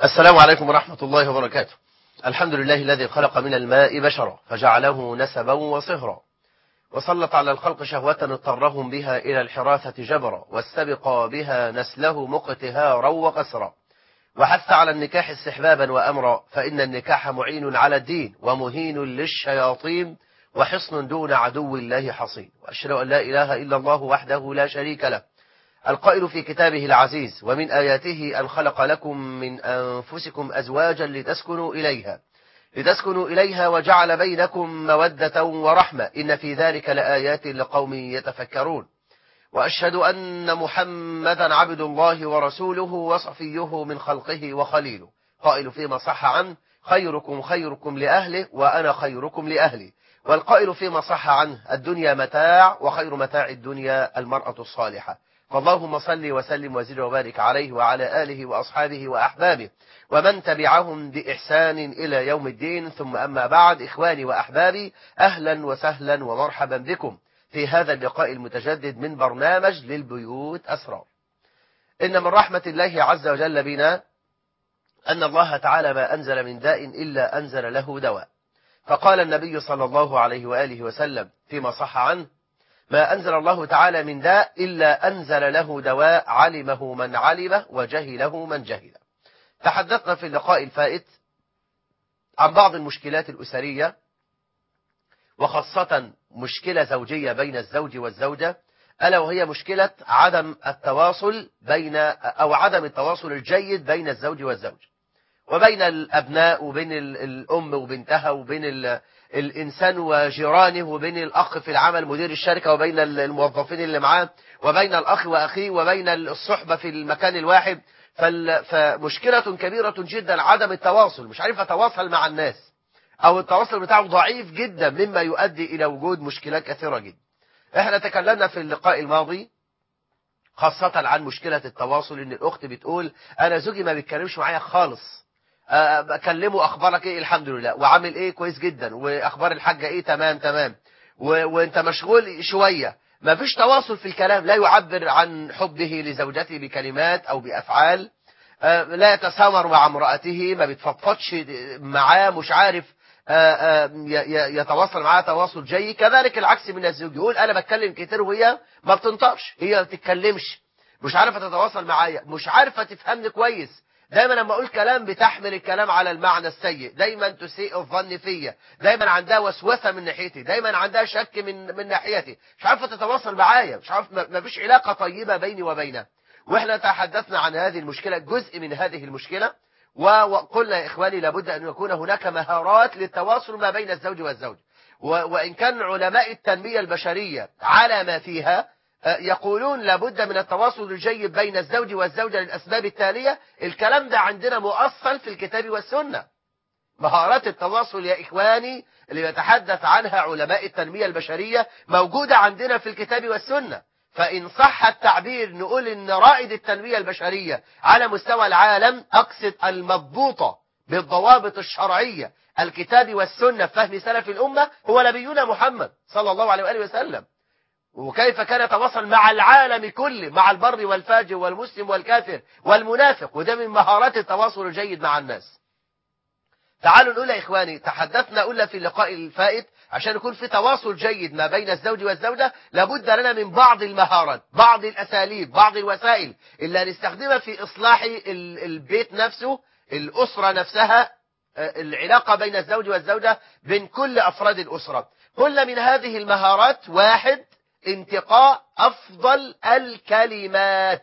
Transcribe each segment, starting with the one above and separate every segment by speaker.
Speaker 1: السلام عليكم ورحمة الله وبركاته الحمد لله الذي خلق من الماء بشرا فجعله نسبا وصهرا وسلط على الخلق شهوة اضطرهم بها إلى الحراثة جبرا واستبق بها نسله مقتهارا وقسرا وحث على النكاح استحبابا وأمرا فإن النكاح معين على الدين ومهين للشياطين وحصن دون عدو الله حصين وأشهد أن لا إله إلا الله وحده لا شريك له القائل في كتابه العزيز ومن آياته أن خلق لكم من أنفسكم أزواجا لتسكنوا إليها لتسكنوا إليها وجعل بينكم مودة ورحمة إن في ذلك لآيات لقوم يتفكرون وأشهد أن محمدا عبد الله ورسوله وصفيه من خلقه وخليله قائل فيما صح عنه خيركم خيركم لأهله وأنا خيركم لأهلي والقائل فيما صح عنه الدنيا متاع وخير متاع الدنيا المرأة الصالحة فاللهم صل وسلم وزد وبارك عليه وعلى آله وأصحابه وأحبابه ومن تبعهم بإحسان إلى يوم الدين ثم أما بعد إخواني وأحبابي أهلا وسهلا ومرحبا بكم في هذا اللقاء المتجدد من برنامج للبيوت أسرار إن من رحمة الله عز وجل بنا أن الله تعالى ما أنزل من داء إلا أنزل له دواء فقال النبي صلى الله عليه وآله وسلم فيما صح عنه ما أنزل الله تعالى من داء إلا أنزل له دواء علمه من علمه وجهله من جهله تحدثنا في اللقاء الفائت عن بعض المشكلات الأسرية وخاصة مشكلة زوجية بين الزوج والزوجة ألا وهي مشكلة عدم التواصل بين أو عدم التواصل الجيد بين الزوج والزوج وبين الأبناء وبين الأم وبنتها وبين الإنسان وجيرانه وبين الأخ في العمل مدير الشركة وبين الموظفين اللي معاه وبين الأخ وأخيه وبين الصحبة في المكان الواحد فمشكلة كبيرة جدا عدم التواصل مش عارف أتواصل مع الناس أو التواصل بتاعه ضعيف جدا مما يؤدي إلى وجود مشكلات كثيرة جدا احنا تكلمنا في اللقاء الماضي خاصة عن مشكلة التواصل ان الاخت بتقول انا زوجي ما بيتكلمش معايا خالص أه بكلمه اخبارك ايه الحمد لله وعامل ايه كويس جدا واخبار الحاجة ايه تمام تمام وانت مشغول شوية ما فيش تواصل في الكلام لا يعبر عن حبه لزوجته بكلمات او بافعال أه لا يتسامر مع امرأته ما بيتفضفضش معاه مش عارف أه يتواصل معاه تواصل جيد كذلك العكس من الزوج يقول انا بتكلم كتير وهي ما بتنطقش هي ما بتتكلمش مش عارفه تتواصل معايا مش عارفه تفهمني كويس دايما لما اقول كلام بتحمل الكلام على المعنى السيء دايما تسيء الظن فيا دايما عندها وسوسه من ناحيتي دايما عندها شك من من ناحيتي مش عارفه تتواصل معايا مش عارف ما فيش علاقه طيبه بيني وبينها واحنا تحدثنا عن هذه المشكله جزء من هذه المشكله وقلنا يا إخواني لابد أن يكون هناك مهارات للتواصل ما بين الزوج والزوج وإن كان علماء التنمية البشرية على ما فيها يقولون لابد من التواصل الجيد بين الزوج والزوجة للأسباب التالية الكلام ده عندنا مؤصل في الكتاب والسنة مهارات التواصل يا إخواني اللي يتحدث عنها علماء التنمية البشرية موجودة عندنا في الكتاب والسنة فإن صح التعبير نقول إن رائد التنمية البشرية على مستوى العالم أقصد المضبوطة بالضوابط الشرعية الكتاب والسنة فهم سلف الأمة هو نبينا محمد صلى الله عليه وآله وسلم وكيف كان يتواصل مع العالم كله مع البر والفاجر والمسلم والكافر والمنافق وده من مهارات التواصل الجيد مع الناس تعالوا نقول يا إخواني تحدثنا قلنا في اللقاء الفائت عشان يكون في تواصل جيد ما بين الزوج والزوجة لابد لنا من بعض المهارات بعض الأساليب بعض الوسائل اللي هنستخدمها في إصلاح البيت نفسه الأسرة نفسها العلاقة بين الزوج والزوجة بين كل أفراد الأسرة كل من هذه المهارات واحد انتقاء أفضل الكلمات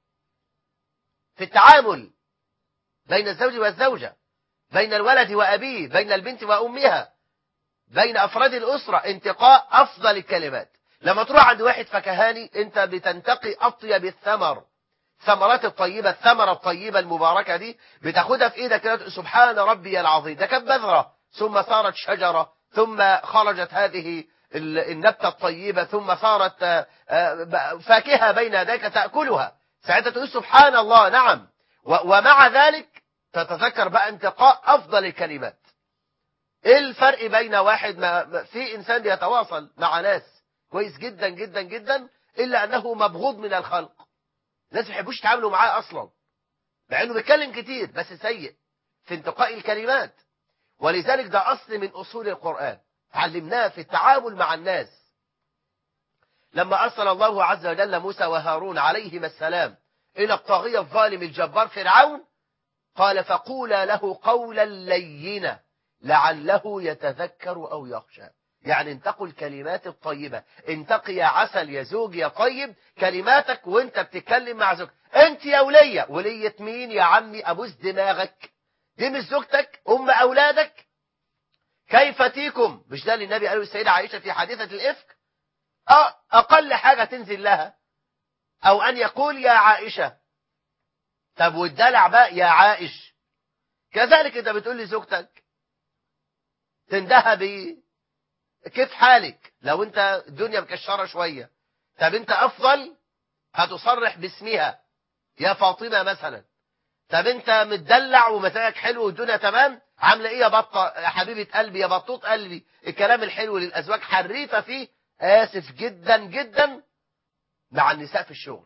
Speaker 1: في التعامل بين الزوج والزوجة بين الولد وأبيه بين البنت وأمها بين أفراد الأسرة انتقاء أفضل الكلمات لما تروح عند واحد فكهاني أنت بتنتقي أطيب الثمر ثمرات الطيبة الثمرة الطيبة المباركة دي بتاخدها في إيدك كده سبحان ربي العظيم ده كانت بذرة ثم صارت شجرة ثم خرجت هذه النبتة الطيبة ثم صارت فاكهة بين يديك تأكلها ساعتها تقول سبحان الله نعم ومع ذلك تتذكر بقى انتقاء أفضل الكلمات ايه الفرق بين واحد ما في انسان بيتواصل مع ناس كويس جدا جدا جدا الا انه مبغوض من الخلق الناس ما يحبوش يتعاملوا معاه اصلا مع انه بيتكلم كتير بس سيء في انتقاء الكلمات ولذلك ده اصل من اصول القرآن علمناه في التعامل مع الناس لما أرسل الله عز وجل موسى وهارون عليهما السلام إلى الطاغية الظالم الجبار فرعون قال فقولا له قولا لينا لعله يتذكر أو يخشى يعني انتقوا الكلمات الطيبة انتقي يا عسل يا زوج يا طيب كلماتك وانت بتتكلم مع زوجك انت يا ولية ولية مين يا عمي ابوس دماغك دي مش زوجتك ام اولادك كيف تيكم مش ده اللي النبي قاله السيدة عائشة في حادثة الإفك اه اقل حاجة تنزل لها او ان يقول يا عائشة طب والدلع بقى يا عائش كذلك انت بتقول لزوجتك تندهى بيه كيف حالك لو انت الدنيا مكشرة شوية طب انت افضل هتصرح باسمها يا فاطمة مثلا طب انت متدلع ومزاجك حلو والدنيا تمام عامله ايه يا بطه يا حبيبه قلبي يا بطوط قلبي الكلام الحلو للازواج حريفه فيه اسف جدا جدا مع النساء في الشغل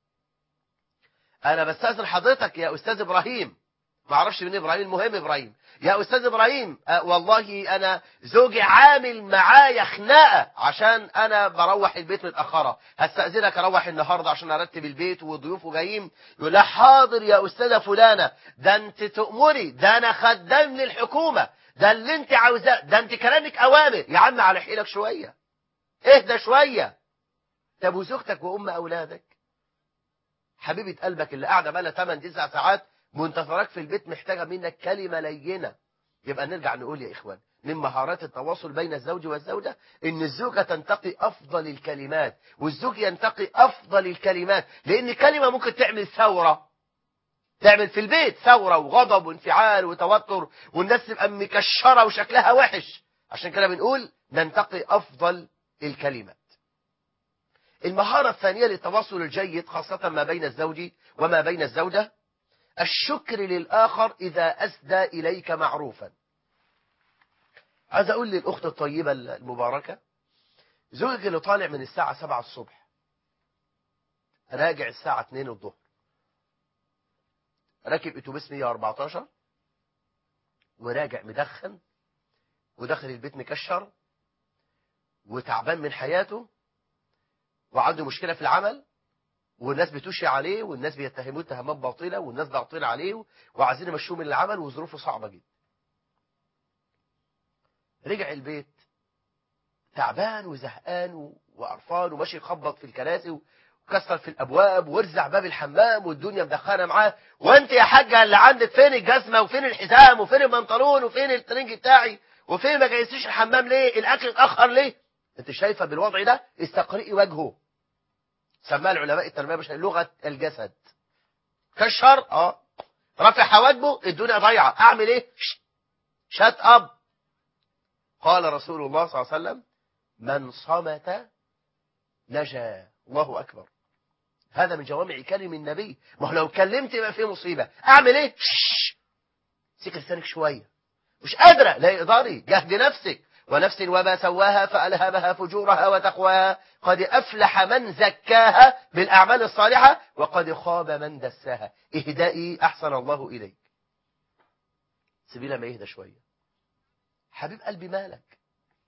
Speaker 1: انا بستاذن حضرتك يا استاذ ابراهيم ما اعرفش مين ابراهيم المهم ابراهيم يا استاذ ابراهيم أه والله انا زوجي عامل معايا خناقه عشان انا بروح البيت متاخره هستاذنك اروح النهارده عشان ارتب البيت وضيوفه جايين يقول لها حاضر يا استاذه فلانه ده انت تؤمري ده انا خدام للحكومه ده اللي انت عاوزاه ده انت كلامك اوامر يا عم على حيلك شويه اهدى شويه طب وزوجتك وام اولادك حبيبه قلبك اللي قاعده بقى لها 8 9 ساعات منتظرك في البيت محتاجة منك كلمة لينة يبقى نرجع نقول يا إخوان من مهارات التواصل بين الزوج والزوجة إن الزوجة تنتقي أفضل الكلمات والزوج ينتقي أفضل الكلمات لأن كلمة ممكن تعمل ثورة تعمل في البيت ثورة وغضب وانفعال وتوتر والناس تبقى مكشرة وشكلها وحش عشان كده بنقول ننتقي أفضل الكلمات المهارة الثانية للتواصل الجيد خاصة ما بين الزوج وما بين الزوجة الشكر للآخر إذا أسدى إليك معروفا عايز أقول للأخت الطيبة المباركة زوجك اللي طالع من الساعة 7 الصبح راجع الساعة 2 الظهر راكب اتوبيس 114 وراجع مدخن وداخل البيت مكشر وتعبان من حياته وعنده مشكلة في العمل والناس بتوشي عليه والناس بيتهموه اتهامات باطلة والناس ضاغطين عليه وعايزين يمشوه من العمل وظروفه صعبة جدا رجع البيت تعبان وزهقان وقرفان وماشي يخبط في الكراسي وكسر في الابواب وارزع باب الحمام والدنيا مدخنه معاه وانت يا حاجه اللي عندك فين الجزمه وفين الحزام وفين البنطلون وفين الترنج بتاعي وفين ما جهزتيش الحمام ليه الاكل اتاخر ليه انت شايفه بالوضع ده استقرئي وجهه سماها العلماء التربيه البشريه لغه الجسد كشر اه رافع حواجبه الدنيا ضايعه اعمل ايه شات اب قال رسول الله صلى الله عليه وسلم من صمت نجا الله اكبر هذا من جوامع كلم النبي ما هو لو كلمت يبقى فيه مصيبه اعمل ايه سكت لسانك شويه مش قادره لا اقدري جهد نفسك ونفس وما سواها فألهمها فجورها وتقواها قد أفلح من زكاها بالأعمال الصالحة وقد خاب من دساها اهدئي أحسن الله إليك سبيل ما يهدى شوية حبيب قلبي مالك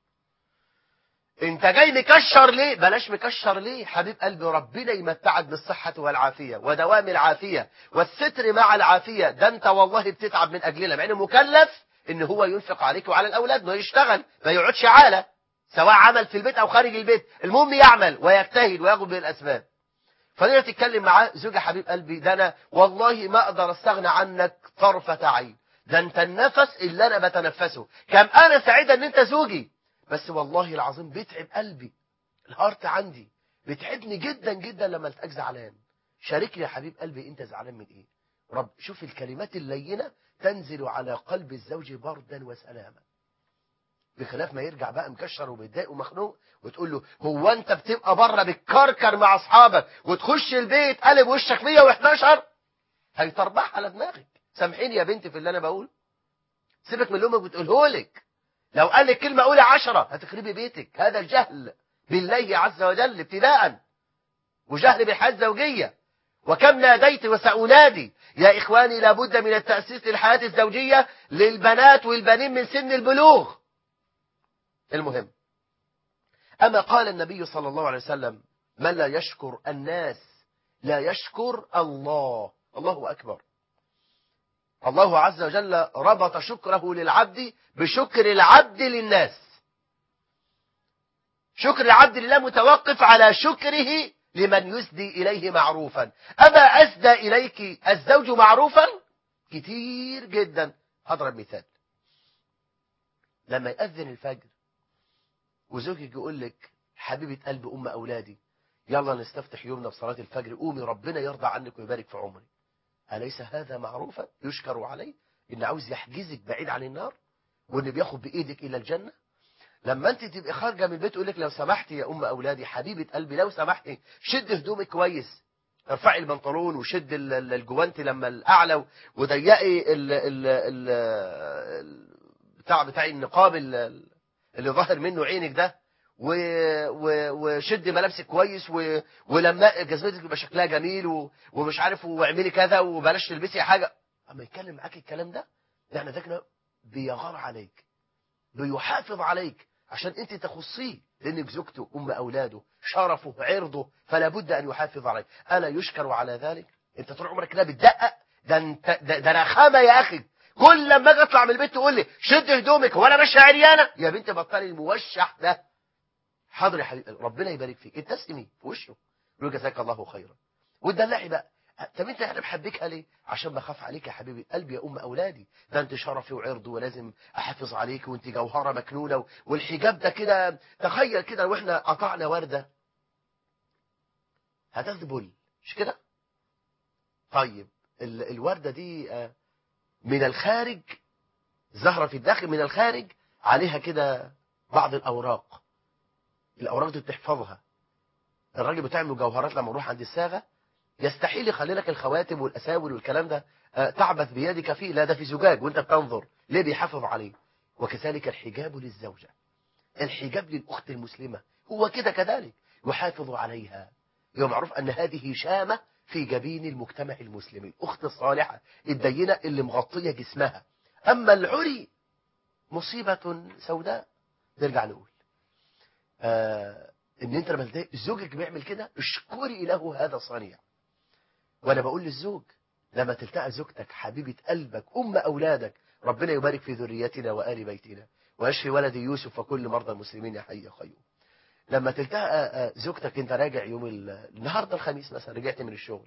Speaker 1: انت جاي مكشر ليه بلاش مكشر ليه حبيب قلبي ربنا يمتعك بالصحة والعافية ودوام العافية والستر مع العافية ده انت والله بتتعب من أجلنا مع انه مكلف ان هو ينفق عليك وعلى الاولاد انه يشتغل ما يقعدش عاله سواء عمل في البيت او خارج البيت المهم يعمل ويجتهد وياخذ بالاسباب فليه تتكلم معاه زوجي حبيب قلبي ده انا والله ما اقدر استغنى عنك طرفة عين ده انت النفس اللي انا بتنفسه كم انا سعيدة ان انت زوجي بس والله العظيم بيتعب قلبي الهارت عندي بيتعبني جدا جدا لما تلاقيك زعلان شاركني يا حبيب قلبي انت زعلان من ايه رب شوف الكلمات اللينة تنزل على قلب الزوج بردا وسلاما بخلاف ما يرجع بقى مكشر ومتضايق ومخنوق وتقول له هو انت بتبقى بره بتكركر مع اصحابك وتخش البيت قلب وشك 111 هيطربح على دماغك سامحيني يا بنتي في اللي انا بقول سيبك من اللي امك بتقوله لك لو قال لك كلمه قولي عشرة هتخربي بيتك هذا الجهل بالله عز وجل ابتداء وجهل بالحياه الزوجيه وكم ناديت وسأنادي يا إخواني لابد من التأسيس للحياة الزوجية للبنات والبنين من سن البلوغ المهم أما قال النبي صلى الله عليه وسلم من لا يشكر الناس لا يشكر الله الله أكبر الله عز وجل ربط شكره للعبد بشكر العبد للناس شكر العبد لله متوقف على شكره لمن يسدي إليه معروفا أما أسدى إليك الزوج معروفا كتير جدا هضرب مثال لما يأذن الفجر وزوجك يقول لك حبيبة قلب أم أولادي يلا نستفتح يومنا بصلاة الفجر قومي ربنا يرضى عنك ويبارك في عمري أليس هذا معروفا يشكر عليه إن عاوز يحجزك بعيد عن النار وإن بياخد بإيدك إلى الجنة لما انت تبقي خارجه من البيت يقول لك لو سمحتي يا ام اولادي حبيبه قلبي لو سمحتي شد هدومك كويس ارفعي البنطلون وشد ال- ال- الجوانتي لما الاعلى وضيقي ال ال ال بتاع بتاع النقاب ال- اللي ظاهر منه عينك ده و و وشد ملابسك كويس و ولما جزمتك يبقى شكلها جميل و ومش عارف واعملي كذا وبلاش تلبسي حاجه اما يتكلم معاك الكلام ده يعني ده بيغار عليك بيحافظ عليك عشان انت تخصيه لانك زوجته ام اولاده شرفه عرضه فلا بد ان يحافظ عليك الا يشكر على ذلك انت طول عمرك كده بتدقق ده انت ده, ده رخامه يا اخي كل لما اجي اطلع من البيت تقول لي شد هدومك وانا ماشيه عريانه يا بنت بطلي الموشح ده حاضر يا حبيبي ربنا يبارك فيك ابتسمي في وشه يقول جزاك الله خيرا وتدلعي بقى طب انت انا بحبكها ليه عشان بخاف عليك يا حبيبي قلبي يا ام اولادي ده انت شرفي وعرضي ولازم احافظ عليك وانت جوهره مكنونه والحجاب ده كده تخيل كده لو احنا قطعنا ورده هتذبل مش كده طيب ال الورده دي آه، من الخارج زهره في الداخل من الخارج عليها كده بعض الاوراق الاوراق دي بتحفظها الراجل بتاع المجوهرات لما نروح عند الصاغه يستحيل يخلي لك الخواتم والاساور والكلام ده آه، تعبث بيدك فيه لا ده في زجاج وانت بتنظر ليه بيحافظ عليه وكذلك الحجاب للزوجة الحجاب للأخت المسلمة هو كده كذلك يحافظ عليها هو معروف أن هذه شامة في جبين المجتمع المسلم الأخت الصالحة الدينة اللي مغطية جسمها أما العري مصيبة سوداء نرجع نقول آه ان انت لما تلاقي زوجك بيعمل كده اشكري له هذا الصنيع وانا بقول للزوج لما تلتقى زوجتك حبيبة قلبك ام اولادك ربنا يبارك في ذريتنا وآل بيتنا ويشفي ولدي يوسف وكل مرضى المسلمين يا حي يا قيوم لما تلتقى زوجتك انت راجع يوم ال- النهارده الخميس مثلا رجعت من الشغل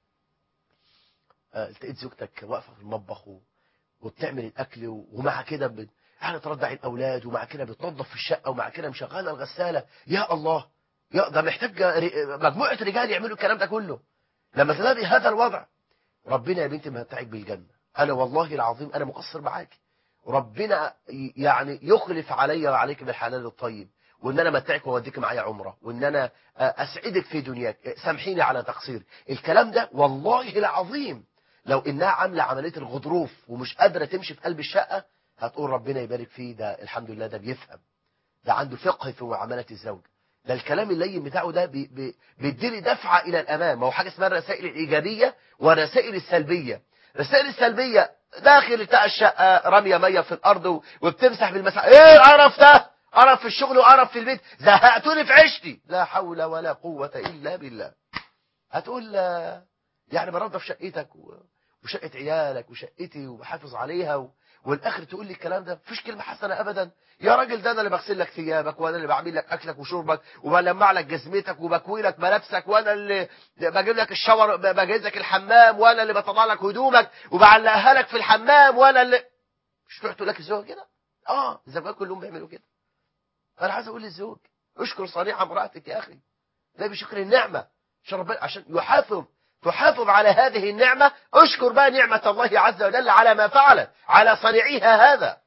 Speaker 1: آه، لقيت زوجتك واقفه في المطبخ و- وبتعمل الاكل و- ومع كده بت- يعني ترضع الاولاد ومع كده بتنظف في الشقه ومع كده مشغله الغساله يا الله يا ده محتاج ر- مجموعه رجال يعملوا الكلام ده كله لما تلاقي هذا الوضع ربنا يا بنتي متعك بالجنه انا والله العظيم انا مقصر معاك ربنا ي- يعني يخلف علي وعليك بالحلال الطيب وان انا متعك واوديك معايا عمره وان انا آه، اسعدك في دنياك سامحيني على تقصير الكلام ده والله العظيم لو انها عامله عمليه الغضروف ومش قادره تمشي في قلب الشقه هتقول ربنا يبارك فيه ده الحمد لله ده بيفهم ده عنده فقه في معامله الزوج ده الكلام اللين بتاعه ده بي- بي- بيديلي دفعه الى الامام ما هو حاجه اسمها الرسائل الايجابيه والرسائل السلبيه الرسائل السلبيه داخل بتاع الشقه راميه ميه في الارض و- وبتمسح بالمسح ايه القرف ده قرف في الشغل وقرف في البيت زهقتوني في عيشتي لا حول ولا قوه الا بالله هتقول آه، يعني بنظف شقتك و- وشقه عيالك وشقتي وبحافظ عليها و... والاخر تقول لي الكلام ده مفيش كلمه حسنه ابدا يا راجل ده انا اللي بغسل لك ثيابك وانا اللي بعمل لك اكلك وشربك وبلمع لك جزمتك وبكوي لك ملابسك وانا اللي بجيب لك الشاور بجهز لك الحمام وانا اللي بطلع لك هدومك وبعلقها لك في الحمام وانا اللي مش تروح تقول لك الزوج كده اه الزوجات كلهم بيعملوا كده انا عايز اقول للزوج اشكر صنيع امرأتك يا اخي ده بشكر النعمه عشان ربنا عشان يحافظ تحافظ على هذه النعمة اشكر بقى نعمة الله عز وجل على ما فعلت على صنيعها هذا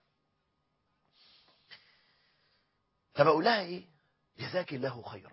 Speaker 1: فبقول لها ايه جزاك الله خيرا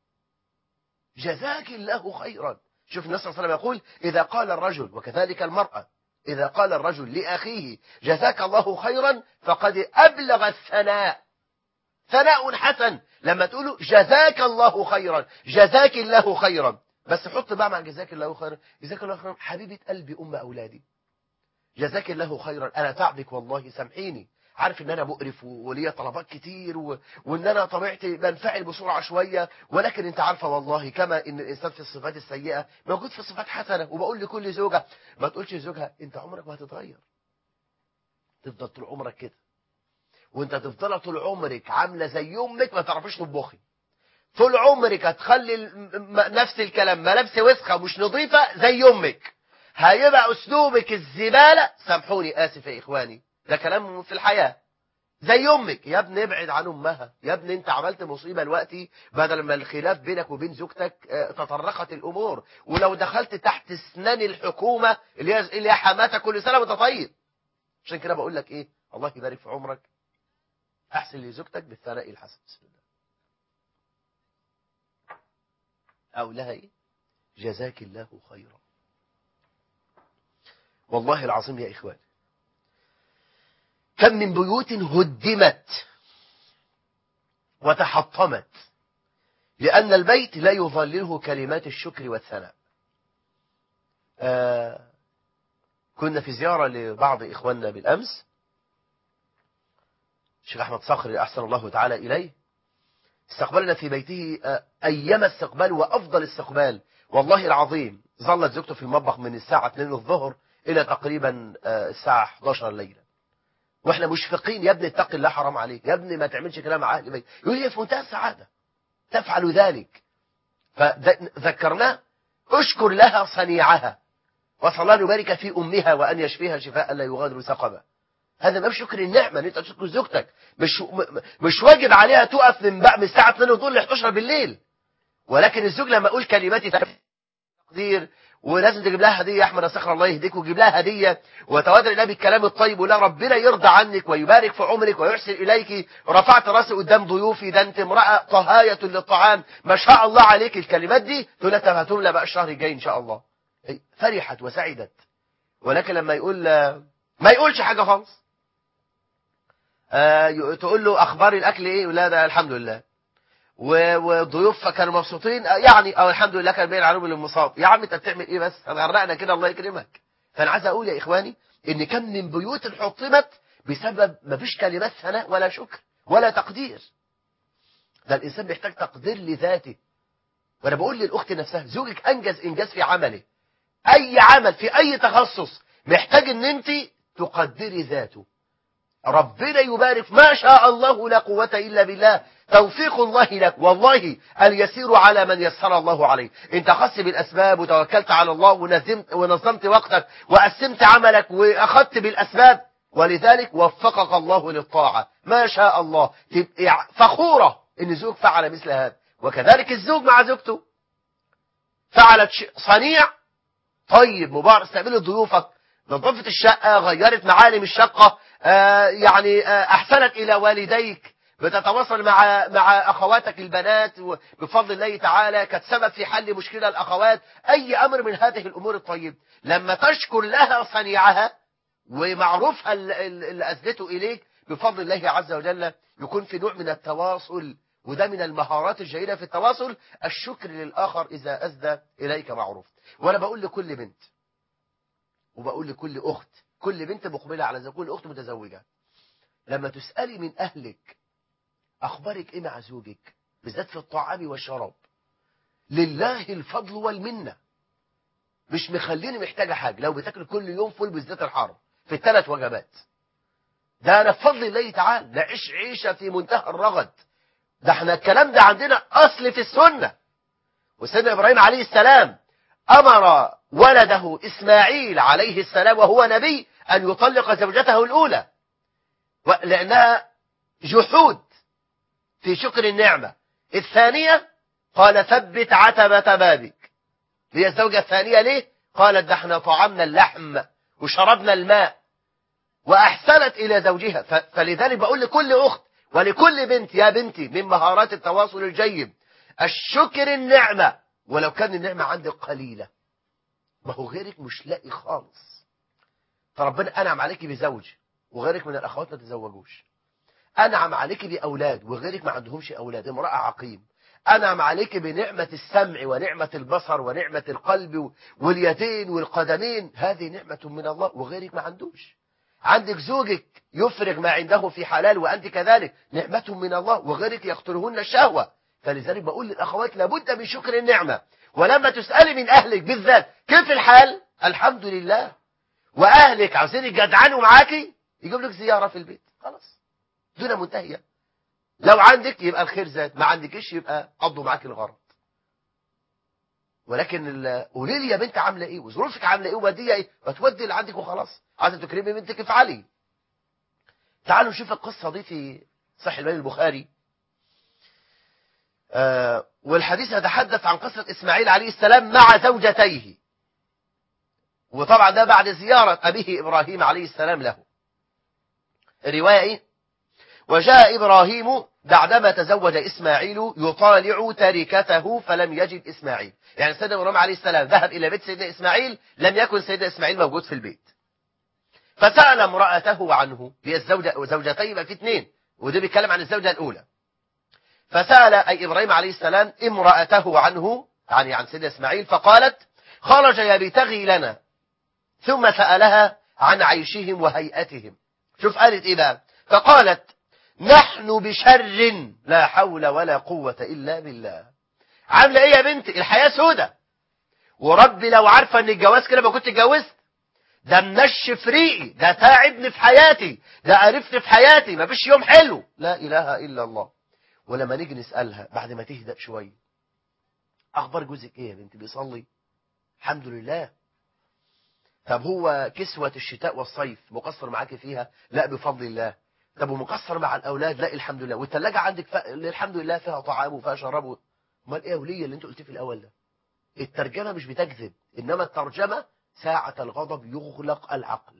Speaker 1: جزاك الله خيرا شوف النبي صلى الله عليه وسلم يقول إذا قال الرجل وكذلك المرأة إذا قال الرجل لأخيه جزاك الله خيرا فقد أبلغ الثناء ثناء حسن لما تقولوا جزاك الله خيرا جزاك الله خيرا بس حط بقى مع جزاك الله خيرا جزاك الله خيرا حبيبة قلبي أم أولادي جزاك الله خيرا أنا تعبك والله سامحيني عارف ان انا مقرف وليا طلبات كتير و... وان انا طبيعتي بنفعل بسرعه شويه ولكن انت عارفه والله كما ان الانسان في الصفات السيئه موجود في الصفات حسنه وبقول لكل زوجه ما تقولش لزوجها انت عمرك ما هتتغير تفضل طول عمرك كده وانت تفضل طول عمرك عامله زي امك ما تعرفيش تطبخي طول عمرك هتخلي ال- م- نفس الكلام ملابس وسخه ومش نظيفه زي امك هيبقى اسلوبك الزباله سامحوني اسف يا اخواني ده كلام في الحياه زي امك يا ابني ابعد عن امها يا ابني انت عملت مصيبه دلوقتي بدل ما الخلاف بينك وبين زوجتك آه، تطرقت الامور ولو دخلت تحت اسنان الحكومه اللي هي اللي هي حماتك كل سنه وانت طيب عشان كده بقول لك ايه الله يبارك في عمرك احسن لزوجتك بالثناء الحسن بسم الله او لها ايه جزاك الله خيرا والله العظيم يا اخوان كم من بيوت هدمت وتحطمت لأن البيت لا يظلله كلمات الشكر والثناء آه كنا في زيارة لبعض إخواننا بالأمس الشيخ أحمد صخري أحسن الله تعالى إليه استقبلنا في بيته آه أيام استقبال وأفضل استقبال والله العظيم ظلت زوجته في المطبخ من الساعة 2 الظهر إلى تقريبا آه الساعة 11 ليلة واحنا مشفقين يا ابني اتق الله حرام عليك يا ابني ما تعملش كلام مع اهل بيت يقول هي في منتهى السعاده تفعل ذلك فذكرناه اشكر لها صنيعها وصلى الله أن يبارك في امها وان يشفيها شفاء لا يغادر سقما هذا ما شكر النعمه ان انت تشكر زوجتك مش م- مش واجب عليها تقف من بقى من الساعه 2 الظهر ل 11 بالليل ولكن الزوج لما اقول كلماتي تقدير ولازم تجيب لها هديه يا احمد استغفر الله يهديك وتجيب لها هديه وتوادر اليها بالكلام الطيب ولا ربنا يرضى عنك ويبارك في عمرك ويحسن اليك رفعت راسي قدام ضيوفي ده انت امراه طهايه للطعام ما شاء الله عليك الكلمات دي تقول لها هتملى بقى الشهر الجاي ان شاء الله هي فرحت وسعدت ولكن لما يقول ما يقولش حاجه خالص آه ي- تقول له اخبار الاكل ايه لا ده الحمد لله و- وضيوف كانوا مبسوطين آه، يعني اه الحمد لله كان باين عليهم الانبساط يا عم انت بتعمل ايه بس هتغرقنا كده الله يكرمك فانا عايز اقول يا اخواني ان كم من بيوت حطمت بسبب ما فيش كلمات ثناء ولا شكر ولا تقدير ده الانسان بيحتاج تقدير لذاته وانا بقول للاخت نفسها زوجك انجز انجاز في عمله اي عمل في اي تخصص محتاج ان انت تقدري ذاته ربنا يبارك ما شاء الله لا قوة إلا بالله توفيق الله لك والله اليسير على من يسر الله عليه انت خص بالأسباب وتوكلت على الله ونظمت, ونظمت وقتك وقسمت عملك وأخذت بالأسباب ولذلك وفقك الله للطاعة ما شاء الله تبقى فخورة ان زوج فعل مثل هذا وكذلك الزوج مع زوجته فعلت ش- صنيع طيب مبارك استقبلت ضيوفك نظفت الشقة غيرت معالم الشقة آه يعني آه أحسنت إلى والديك بتتواصل مع مع أخواتك البنات بفضل الله تعالى كانت سبب في حل مشكلة الأخوات أي أمر من هذه الأمور الطيب لما تشكر لها صنيعها ومعروفها ال- ال- اللي أسدته إليك بفضل الله عز وجل يكون في نوع من التواصل وده من المهارات الجيدة في التواصل الشكر للآخر إذا أسدى إليك معروف وأنا بقول لكل بنت وبقول لكل أخت كل بنت مقبلة على زوج كل أخت متزوجة لما تسألي من أهلك أخبارك إيه مع زوجك بالذات في الطعام والشراب لله الفضل والمنة مش مخليني محتاجة حاجة لو بتاكل كل يوم فول بالذات الحار في الثلاث وجبات ده أنا بفضل الله تعالى نعيش عيشة في منتهى الرغد ده احنا الكلام ده عندنا أصل في السنة وسيدنا إبراهيم عليه السلام أمر ولده إسماعيل عليه السلام وهو نبي أن يطلق زوجته الأولى و- لأنها جحود في شكر النعمة الثانية قال ثبت عتبة بابك هي الزوجة الثانية ليه قالت ده احنا طعمنا اللحم وشربنا الماء وأحسنت إلى زوجها ف- فلذلك بقول لكل أخت ولكل بنت يا بنتي من مهارات التواصل الجيد الشكر النعمة ولو كان النعمة عندك قليلة ما هو غيرك مش لاقي خالص فربنا أنعم عليك بزوج وغيرك من الأخوات ما تزوجوش أنعم عليك بأولاد وغيرك ما عندهمش أولاد امرأة عقيم أنعم عليك بنعمة السمع ونعمة البصر ونعمة القلب واليدين والقدمين هذه نعمة من الله وغيرك ما عندوش عندك زوجك يفرغ ما عنده في حلال وأنت كذلك نعمة من الله وغيرك يقتلهن الشهوة فلذلك بقول للأخوات لابد من شكر النعمة ولما تسألي من أهلك بالذات كيف الحال الحمد لله وأهلك عاوزين يجدعنوا معاكي يجيب لك زيارة في البيت خلاص دون منتهية لو عندك يبقى الخير زاد ما عندكش يبقى قضوا معاك الغرض ولكن قولي لي يا بنت عامله ايه وظروفك عامله ايه وماديه ايه فتودي اللي عندك وخلاص عايزه تكرمي بنتك افعلي تعالوا نشوف القصه دي في صحيح الإمام البخاري آه والحديث يتحدث عن قصة إسماعيل عليه السلام مع زوجتيه وطبعا ده بعد زيارة أبيه إبراهيم عليه السلام له الرواية إيه؟ وجاء إبراهيم بعدما تزوج إسماعيل يطالع تركته فلم يجد إسماعيل يعني سيدنا إبراهيم عليه السلام ذهب إلى بيت سيدنا إسماعيل لم يكن سيدنا إسماعيل موجود في البيت فسأل امرأته عنه هي الزوجة وزوجتين يبقى في اثنين وده بيتكلم عن الزوجة الأولى فسأل أي إبراهيم عليه السلام امرأته عنه يعني عن سيدنا إسماعيل فقالت خرج يبتغي لنا ثم سألها عن عيشهم وهيئتهم شوف قالت إيه بقى فقالت نحن بشر لا حول ولا قوة إلا بالله عاملة إيه يا بنتي الحياة سودة وربي لو عارفة أن الجواز كده ما كنت اتجوزت ده منشف ريقي ده تعبني في حياتي ده قرفني في حياتي ما فيش يوم حلو لا إله إلا الله ولما نيجي نسألها بعد ما تهدأ شوية أخبار جوزك إيه يا بنتي بيصلي الحمد لله طب هو كسوة الشتاء والصيف مقصر معاك فيها لا بفضل الله طب ومقصر مع الأولاد لا الحمد لله والثلاجة عندك ف... الحمد لله فيها طعام وفيها شراب امال ايه يا وليه اللي انت قلتيه في الأول ده الترجمة مش بتكذب إنما الترجمة ساعة الغضب يغلق العقل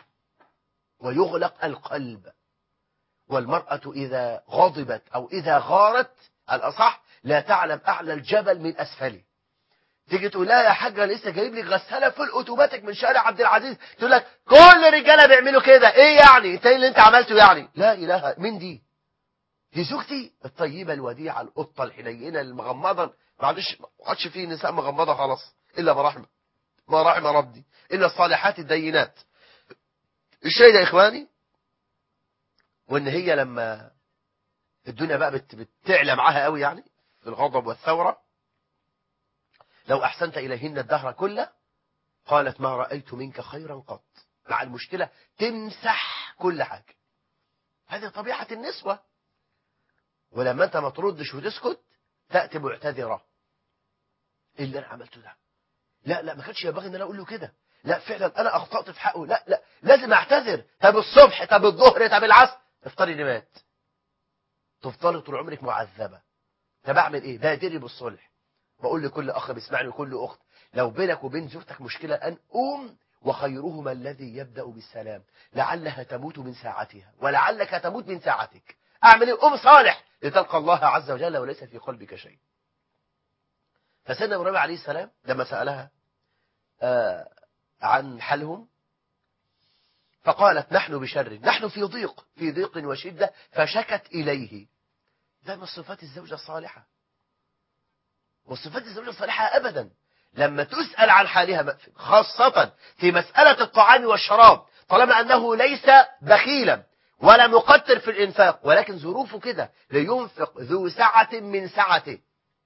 Speaker 1: ويغلق القلب والمرأة إذا غضبت أو إذا غارت الأصح لا تعلم أعلى الجبل من أسفله تيجي تقول لا يا حاجة لسه جايب لي غسالة فوق اوتوماتيك من شارع عبد العزيز تقول لك كل الرجاله بيعملوا كده ايه يعني انت ايه اللي انت عملته يعني لا اله مين دي دي زوجتي الطيبه الوديعه القطه الحنينه المغمضه ما عادش ما عادش فيه نساء مغمضه خلاص الا ما رحم ما رحم ربي الا الصالحات الدينات الشيء ده يا اخواني وان هي لما الدنيا بقى بت بتعلى معاها قوي يعني في الغضب والثوره لو أحسنت إليهن الدهر كله قالت ما رأيت منك خيرا قط مع المشكلة تمسح كل حاجة هذه طبيعة النسوة ولما أنت ما تردش وتسكت تأتي معتذرة إيه اللي أنا عملته ده لا لا ما كانش ينبغي ان انا اقول له كده لا فعلا انا اخطات في حقه لا لا لازم اعتذر طب الصبح طب الظهر طب العصر افطري اللي مات تفضلي طول عمرك معذبه طب اعمل ايه بادري بالصلح بقول لكل اخ بيسمعني وكل اخت لو بينك وبين زوجتك مشكله ان قوم وخيرهما الذي يبدا بالسلام لعلها تموت من ساعتها ولعلك تموت من ساعتك اعمل ايه قوم صالح لتلقى الله عز وجل وليس في قلبك شيء فسيدنا ابراهيم عليه السلام لما سالها آه عن حالهم فقالت نحن بشر نحن في ضيق في ضيق وشدة فشكت إليه ده من صفات الزوجة الصالحة وصفات الزوجة الصالحة أبدا لما تسأل عن حالها خاصة في مسألة الطعام والشراب طالما أنه ليس بخيلا ولا مقتر في الإنفاق ولكن ظروفه كده لينفق ذو سعة من سعته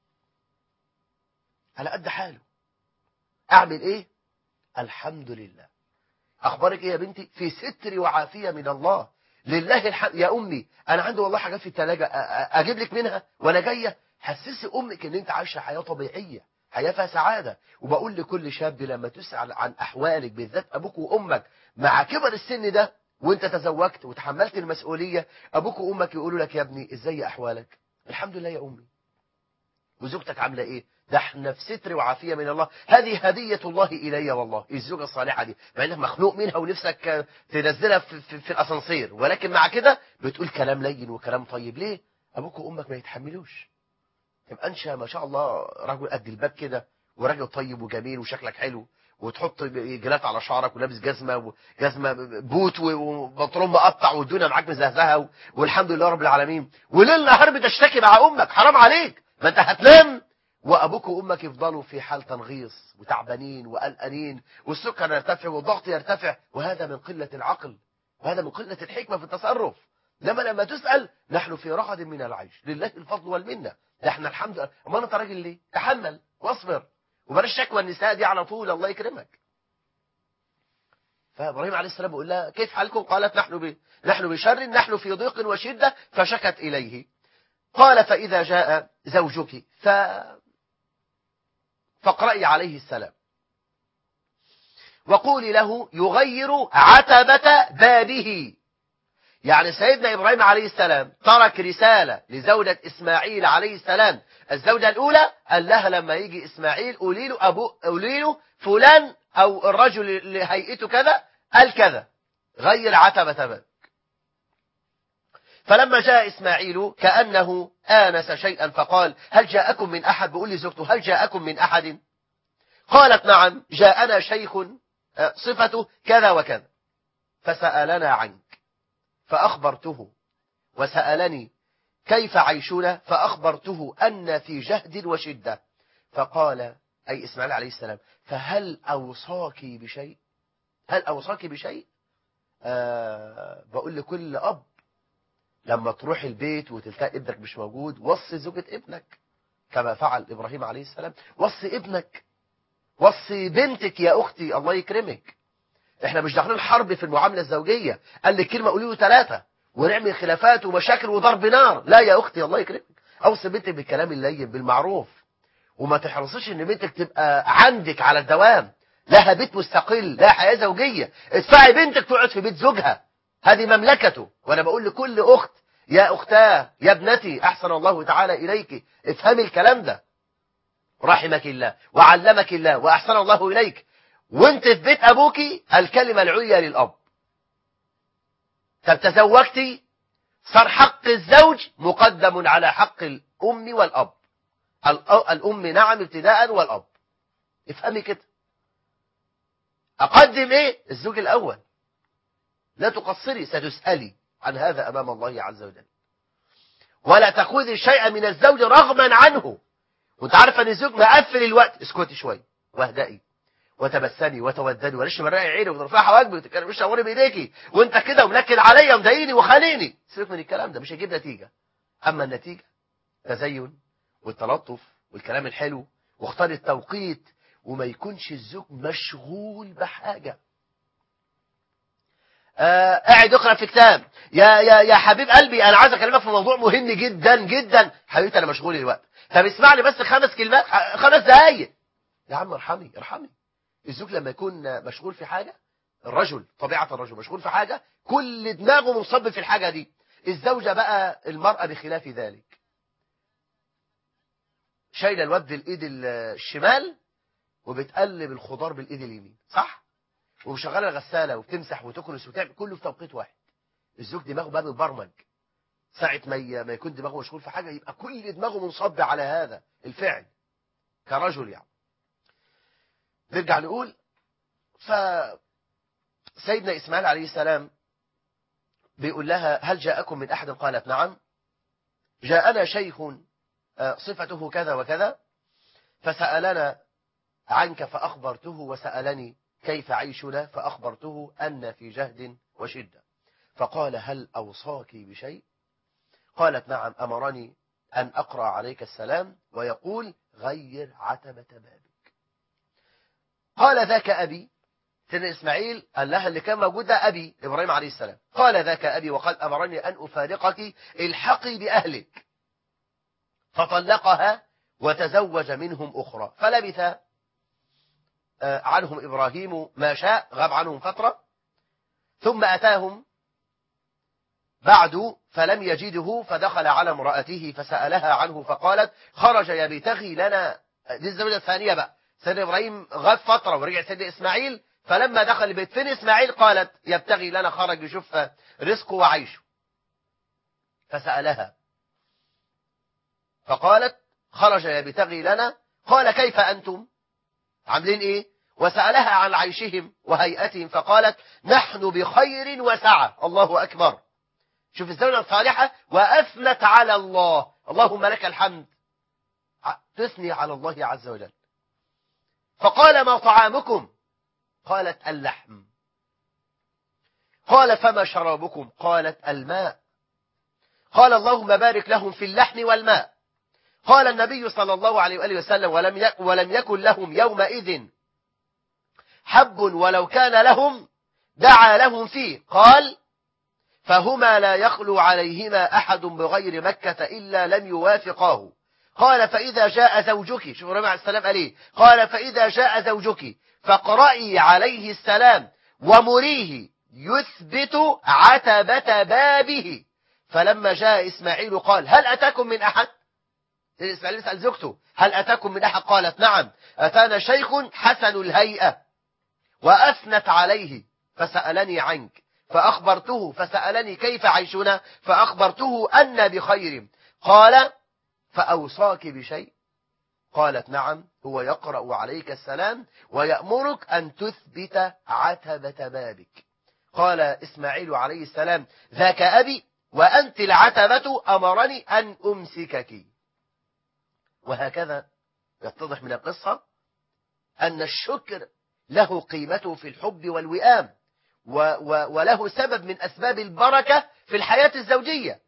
Speaker 1: على قد حاله أعمل إيه الحمد لله أخبارك إيه يا بنتي في ستر وعافية من الله لله الحمد يا أمي أنا عندي والله حاجات في الثلاجة أجيب لك منها وأنا جاية حسسي أمك إن أنت عايشة حياة طبيعية حياة فيها سعادة وبقول لكل شاب لما تسأل عن أحوالك بالذات أبوك وأمك مع كبر السن ده وانت تزوجت وتحملت المسؤولية أبوك وأمك يقولوا لك يا ابني إزاي أحوالك الحمد لله يا أمي وزوجتك عاملة إيه ده احنا في ستر وعافية من الله هذه هدية الله إلي والله الزوجة الصالحة دي مع انك مخنوق منها ونفسك تنزلها في, في, في الأسانسير ولكن مع كده بتقول كلام لين وكلام طيب ليه أبوك وأمك ما يتحملوش تبقى أنت ما شاء الله رجل قد الباب كده وراجل طيب وجميل وشكلك حلو وتحط جلات على شعرك ولابس جزمة وجزمة بوت وبنطلون مقطع والدنيا معاك مزهزهة والحمد لله رب العالمين وليل نهار بتشتكي مع أمك حرام عليك ما انت هتنام وابوك وامك يفضلوا في حال تنغيص وتعبانين وقلقانين والسكر يرتفع والضغط يرتفع وهذا من قلة العقل وهذا من قلة الحكمة في التصرف لما لما تسأل نحن في رغد من العيش لله الفضل والمنة ده احنا الحمد لله امال انت راجل ليه تحمل واصبر وبلاش شكوى النساء دي على طول الله يكرمك فابراهيم عليه السلام بيقول لها كيف حالكم قالت نحن ب... نحن بشر نحن في ضيق وشده فشكت اليه قال فاذا جاء زوجك ف فاقرأي عليه السلام وقولي له يغير عتبة بابه يعني سيدنا إبراهيم عليه السلام ترك رسالة لزوجة إسماعيل عليه السلام الزوجة الأولى قال لها لما يجي إسماعيل قولي له أبو قولي له فلان أو الرجل اللي هيئته كذا قال كذا غير عتبة بابك فلما جاء إسماعيل كأنه آنس شيئا فقال هل جاءكم من أحد بيقول لزوجته هل جاءكم من أحد قالت نعم جاءنا شيخ صفته كذا وكذا فسألنا عنك فأخبرته وسألني كيف عيشنا فأخبرته أن في جهد وشدة فقال أي إسماعيل عليه السلام فهل أوصاك بشيء هل أوصاك بشيء آه بقول لكل أب لما تروح البيت وتلتقي ابنك مش موجود وصي زوجة ابنك كما فعل إبراهيم عليه السلام وصي ابنك وصي بنتك يا أختي الله يكرمك احنا مش داخلين حرب في المعاملة الزوجية قال لي كلمة قولي له ثلاثة ونعمل خلافات ومشاكل وضرب نار لا يا أختي الله يكرمك أوصي بنتك بالكلام اللين بالمعروف وما تحرصيش ان بنتك تبقى عندك على الدوام لها بيت مستقل لها حياة زوجية ادفعي بنتك تقعد في بيت زوجها هذه مملكته وانا بقول لكل اخت يا اختاه يا ابنتي احسن الله تعالى اليك افهمي الكلام ده رحمك الله وعلمك الله واحسن الله اليك وانت في بيت ابوك الكلمة العليا للاب طب تزوجتي صار حق الزوج مقدم على حق الام والاب الام نعم ابتداء والاب افهمي كده اقدم ايه الزوج الاول لا تقصري ستسألي عن هذا أمام الله عز وجل ولا تأخذي شيئا من الزوج رغما عنه وانت عارفه ان الزوج مقفل الوقت اسكتي شويه واهدئي وتبسمي وتوددي وليش مرقي عيني وترفعي حواجبي وتتكلمي شاوري بايديكي وانت كده ومنكد عليا ومضايقني وخانقني سيبك من الكلام ده مش هيجيب نتيجه اما النتيجه تزين والتلطف والكلام الحلو واختار التوقيت وما يكونش الزوج مشغول بحاجه آه قاعد يقرا في كتاب يا يا يا حبيب قلبي انا عايز اكلمك في موضوع مهم جدا جدا حبيبتي انا مشغول الوقت طب اسمعني بس خمس كلمات خمس دقايق يا عم ارحمي ارحمي الزوج لما يكون مشغول في حاجه الرجل طبيعه الرجل مشغول في حاجه كل دماغه منصب في الحاجه دي الزوجه بقى المراه بخلاف ذلك شايله الواد بالايد الشمال وبتقلب الخضار بالايد اليمين صح ومشغله الغساله وبتمسح وتكنس وتعمل كله في توقيت واحد الزوج دماغه بقى مبرمج ساعة ما ما يكون دماغه مشغول في حاجة يبقى كل دماغه منصب على هذا الفعل كرجل يعني نرجع نقول ف سيدنا إسماعيل عليه السلام بيقول لها هل جاءكم من أحد قالت نعم جاءنا شيخ صفته كذا وكذا فسألنا عنك فأخبرته وسألني كيف عيشنا فأخبرته أن في جهد وشدة فقال هل أوصاك بشيء قالت نعم أمرني أن أقرأ عليك السلام ويقول غير عتبة بابك قال ذاك أبي سيدنا إسماعيل قال لها اللي كان موجود ده أبي إبراهيم عليه السلام قال ذاك أبي وقد أمرني أن أفارقك الحقي بأهلك فطلقها وتزوج منهم أخرى فلبث عنهم إبراهيم ما شاء غاب عنهم فترة ثم أتاهم بعد فلم يجده فدخل على امرأته فسألها عنه فقالت خرج يبتغي لنا دي الزوجة الثانية بقى سيدنا إبراهيم غاب فترة ورجع سيدنا إسماعيل فلما دخل البيت فين إسماعيل قالت يبتغي لنا خرج يشوف رزقه وعيشه فسألها فقالت خرج يبتغي لنا قال كيف أنتم عاملين إيه وسألها عن عيشهم وهيئتهم فقالت نحن بخير وسعة الله أكبر شوف الزوجة الصالحة وأثنت على الله اللهم لك الحمد تثني على الله عز وجل فقال ما طعامكم قالت اللحم قال فما شرابكم قالت الماء قال اللهم بارك لهم في اللحم والماء قال النبي صلى الله عليه وآله وسلم ولم ولم يكن لهم يومئذ حب ولو كان لهم دعا لهم فيه قال فهما لا يخلو عليهما أحد بغير مكة إلا لم يوافقاه قال فإذا جاء زوجك شوف النبي عليه السلام قال إيه قال فإذا جاء زوجك فاقرأي عليه السلام ومريه يثبت عتبة بابه فلما جاء إسماعيل قال هل أتاكم من أحد إسماعيل يسأل زوجته هل أتاكم من أحد قالت نعم أتانا شيخ حسن الهيئة وأثنت عليه فسألني عنك فأخبرته فسألني كيف عيشنا فأخبرته أن بخير قال فأوصاك بشيء قالت نعم هو يقرأ عليك السلام ويأمرك أن تثبت عتبة بابك قال إسماعيل عليه السلام ذاك أبي وأنت العتبة أمرني أن أمسكك وهكذا يتضح من القصة أن الشكر له قيمته في الحب والوئام و و وله سبب من أسباب البركة في الحياة الزوجية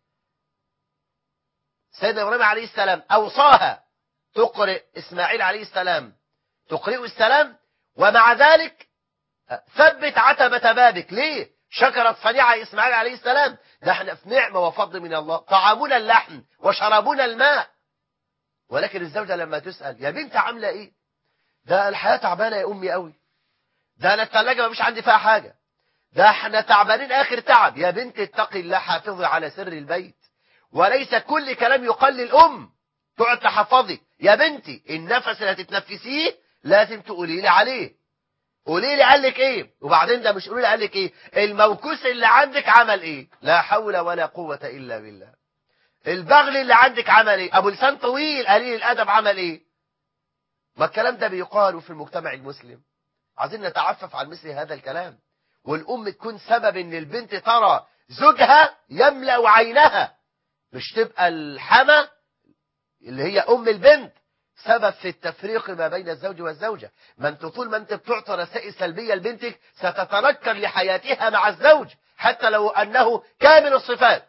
Speaker 1: سيدنا إبراهيم عليه السلام أوصاها تقرئ إسماعيل عليه السلام تقرئ السلام ومع ذلك ثبت عتبة بابك ليه شكرت صنيع إسماعيل عليه السلام ده احنا في نعمة وفضل من الله طعامنا اللحم وشرابنا الماء ولكن الزوجة لما تسأل يا بنت عاملة ايه ده الحياة تعبانة يا أمي قوي ده أنا الثلاجة ما مش عندي فيها حاجة ده احنا تعبانين آخر تعب يا بنت اتقي الله حافظي على سر البيت وليس كل كلام يقال للأم تقعد تحفظي يا بنتي النفس اللي هتتنفسيه لازم تقولي لي عليه قولي لي قال لك ايه وبعدين ده مش قولي لي قال لك ايه الموكوس اللي عندك عمل ايه لا حول ولا قوة الا بالله البغل اللي عندك عمل ايه ابو لسان طويل قليل الادب عمل ايه ما الكلام ده بيقال في المجتمع المسلم عايزين نتعفف عن مثل هذا الكلام والام تكون سبب ان البنت ترى زوجها يملأ عينها مش تبقى الحما اللي هي ام البنت سبب في التفريق ما بين الزوج والزوجة ما انت طول ما انت بتعطي رسائل سلبية لبنتك ستتنكر لحياتها مع الزوج حتى لو أنه كامل الصفات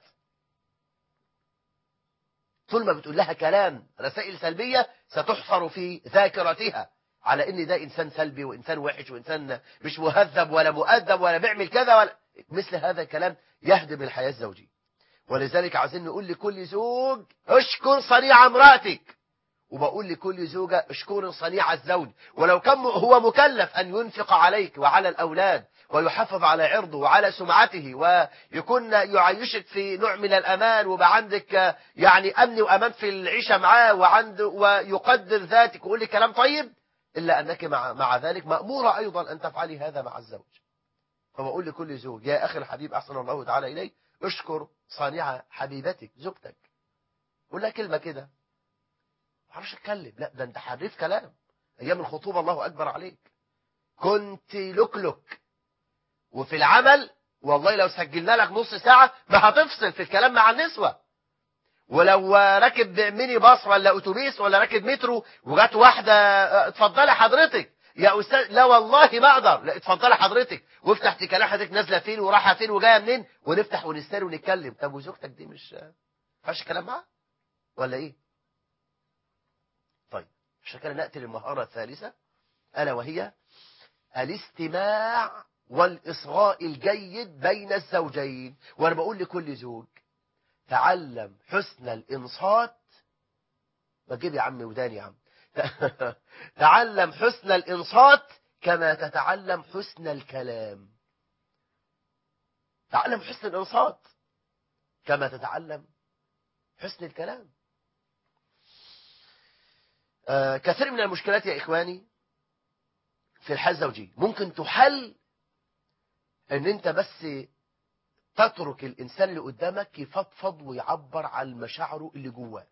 Speaker 1: طول ما بتقول لها كلام رسائل سلبية ستحفر في ذاكرتها على ان ده انسان سلبي وانسان وحش وانسان مش مهذب ولا مؤدب ولا بيعمل كذا ولا مثل هذا الكلام يهدم الحياة الزوجية ولذلك عايزين نقول لكل زوج اشكر صنيع امرأتك وبقول لكل زوجة اشكر صنيع الزوج ولو كان هو مكلف أن ينفق عليك وعلى الأولاد ويحافظ على عرضه وعلى سمعته ويكون يعيشك في نوع من الأمان ويبقى عندك يعني أمن وأمان في العيشة معاه وعنده ويقدر ذاتك ويقول لي كلام طيب إلا أنك مع, مع ذلك مأمورة أيضا أن تفعلي هذا مع الزوج فبقول لكل زوج يا أخي الحبيب أحسن الله تعالى إليك اشكر صانع حبيبتك زوجتك قول لها كلمة كده معرفش اتكلم لا ده انت حريف كلام ايام الخطوبة الله اكبر عليك كنت لكلك وفي العمل والله لو سجلنا لك نص ساعة ما هتفصل في الكلام مع النسوة ولو راكب ميني باص ولا اتوبيس ولا راكب مترو وجات واحدة اتفضلي حضرتك يا استاذ لا والله ما اقدر لا اتفضلي حضرتك وافتح تكلم حضرتك نازله فين ورايحه فين وجايه منين ونفتح ونستري ونتكلم طب وزوجتك دي مش فاش كلام معاها ولا ايه عشان كده نأتي للمهارة الثالثة ألا وهي الاستماع والإصغاء الجيد بين الزوجين وأنا بقول لكل زوج تعلم حسن الإنصات بجيب يا عم وداني يا عم تعلم حسن الإنصات كما تتعلم حسن الكلام تعلم حسن الإنصات كما تتعلم حسن الكلام آه كثير من المشكلات يا إخواني في الحياة الزوجية ممكن تحل ان انت بس تترك الانسان اللي قدامك يفضفض ويعبر عن مشاعره اللي جواه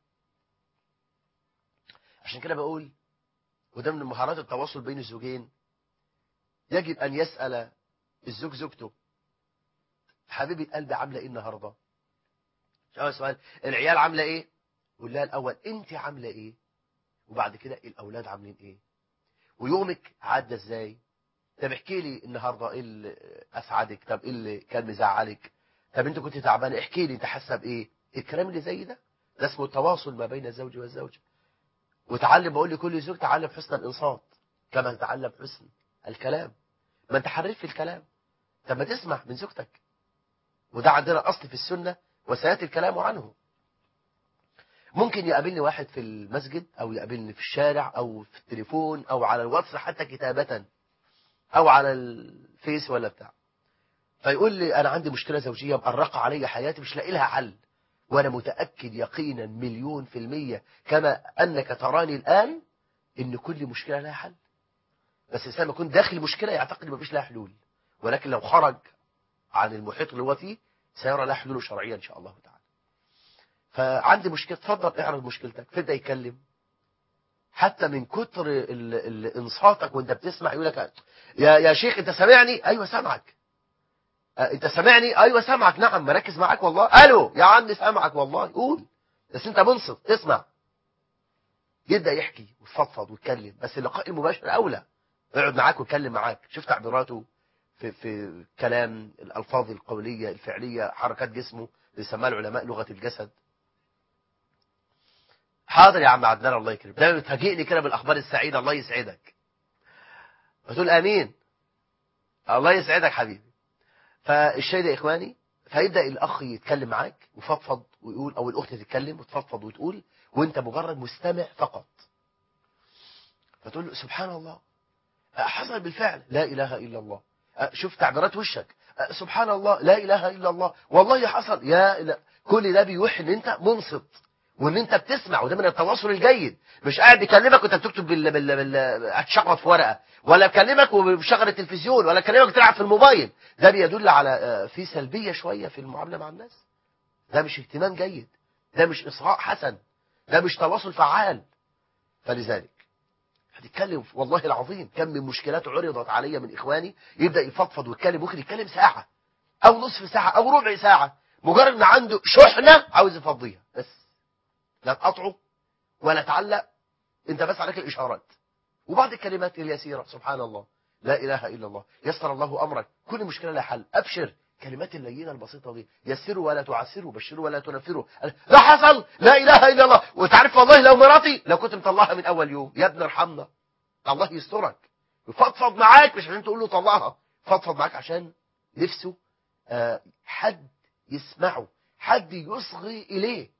Speaker 1: عشان كده بقول وده من مهارات التواصل بين الزوجين يجب ان يسأل الزوج زوجته حبيبي قلبي عاملة ايه النهاردة اول سؤال العيال عاملة ايه قول لها الاول انت عاملة ايه وبعد كده الاولاد عاملين ايه ويومك عدى ازاي طب احكي لي النهارده ايه اللي اسعدك طب ايه اللي كان مزعلك طب انت كنت تعبان احكي لي انت حاسه بايه الكلام اللي زي ده ده اسمه التواصل ما بين الزوج والزوجه وتعلم بقول لكل زوج تعلم حسن الانصات كما تتعلم حسن الكلام ما انت حريف في الكلام طب ما تسمع من زوجتك وده عندنا اصل في السنه وسياتي الكلام عنه ممكن يقابلني واحد في المسجد او يقابلني في الشارع او في التليفون او على الواتس حتى كتابة او على الفيس ولا بتاع فيقول لي انا عندي مشكلة زوجية مقرقة علي حياتي مش لاقي لها حل وانا متأكد يقينا مليون في المية كما انك تراني الان ان كل مشكلة لها حل بس الانسان لما يكون داخل مشكلة يعتقد ما فيش لها حلول ولكن لو خرج عن المحيط اللي هو فيه سيرى لها حلول شرعية ان شاء الله تعالى فعندي مشكلة اتفضل اعرض مشكلتك فبدأ يتكلم حتى من كتر ال- ال- انصاتك وانت بتسمع يقول لك يا يا شيخ انت سامعني ايوه سامعك آه، انت سامعني ايوه سامعك نعم مركز معاك والله الو يا عم سامعك والله قول بس انت منصت تسمع يبدا يحكي ويفضفض ويتكلم بس اللقاء المباشر اولى يقعد معاك ويتكلم معاك شوف تعبيراته في في كلام الالفاظ القوليه الفعليه حركات جسمه بيسموها العلماء لغه الجسد حاضر يا عم عدنان الله يكرمك ده بتفاجئني كده بالاخبار السعيده الله يسعدك بتقول امين الله يسعدك حبيبي فالشاهد يا اخواني فيبدا الاخ يتكلم معاك وفضفض ويقول او الاخت تتكلم وتفضفض وتقول وانت مجرد مستمع فقط فتقول له سبحان الله أه، حصل بالفعل لا اله الا الله أه، شوف تعبيرات وشك أه، سبحان الله لا اله الا الله والله حصل يا لا. كل ده بيوحي ان انت منصت وان انت بتسمع وده من التواصل الجيد مش قاعد بيكلمك وانت بتكتب بال بال بال هتشخبط في ورقه ولا بكلمك وبشغل التلفزيون ولا بكلمك تلعب في الموبايل ده بيدل على آه، في سلبيه شويه في المعامله مع الناس ده مش اهتمام جيد ده مش اصغاء حسن ده مش تواصل فعال فلذلك هتتكلم والله العظيم كم من مشكلات عرضت علي من اخواني يبدا يفضفض ويتكلم ممكن يتكلم ساعه او نصف ساعه او ربع ساعه مجرد ان عنده شحنه عاوز يفضيها بس لا تقطعه ولا تعلق انت بس عليك الاشارات وبعض الكلمات اليسيره سبحان الله لا اله الا الله يسر الله امرك كل مشكله لها حل ابشر كلمات اللينه البسيطه دي يسروا ولا تعسروا بشروا ولا تنفروا لا حصل لا اله الا الله وتعرف والله لو مراتي لو كنت مطلعها من اول يوم يا ابن ارحمنا الله يسترك يفضفض معاك مش عشان تقول له طلعها فضفض معاك عشان نفسه آه، حد يسمعه حد يصغي اليه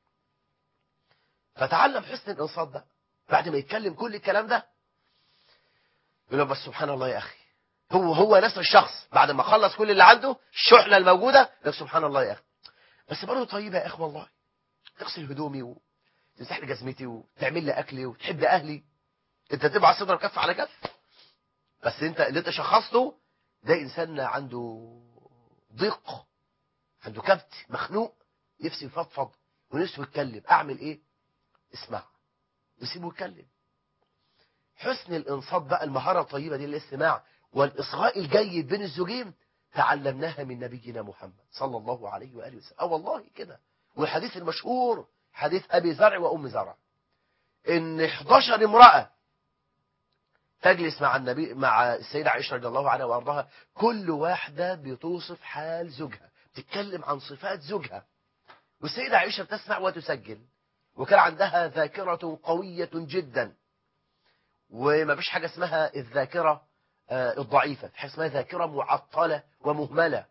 Speaker 1: فتعلم حسن الانصات ده بعد ما يتكلم كل الكلام ده يقول له بس سبحان الله يا اخي هو هو نفس الشخص بعد ما خلص كل اللي عنده الشحنه الموجوده يقول سبحان الله يا اخي بس برضه طيبه يا اخي والله تغسل هدومي وتمسح لي جزمتي وتعمل لي اكلي وتحب اهلي انت تبقى صدر كف على كف بس انت اللي انت شخصته ده انسان عنده ضيق عنده كبت مخنوق نفسه يفضفض ونفسه يتكلم اعمل ايه اسمع وسيبه يتكلم حسن الانصات بقى المهاره الطيبه دي الاستماع والاصغاء الجيد بين الزوجين تعلمناها من نبينا محمد صلى الله عليه واله وسلم اه والله كده والحديث المشهور حديث ابي زرع وام زرع ان 11 امراه تجلس مع النبي مع السيدة عائشة رضي الله عنها وارضاها كل واحدة بتوصف حال زوجها بتتكلم عن صفات زوجها والسيدة عائشة بتسمع وتسجل وكان عندها ذاكرة قوية جدا وما فيش حاجة اسمها الذاكرة آه، الضعيفة في حاجة اسمها ذاكرة معطلة ومهملة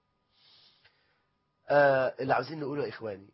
Speaker 1: آه، اللي عاوزين نقوله يا إخواني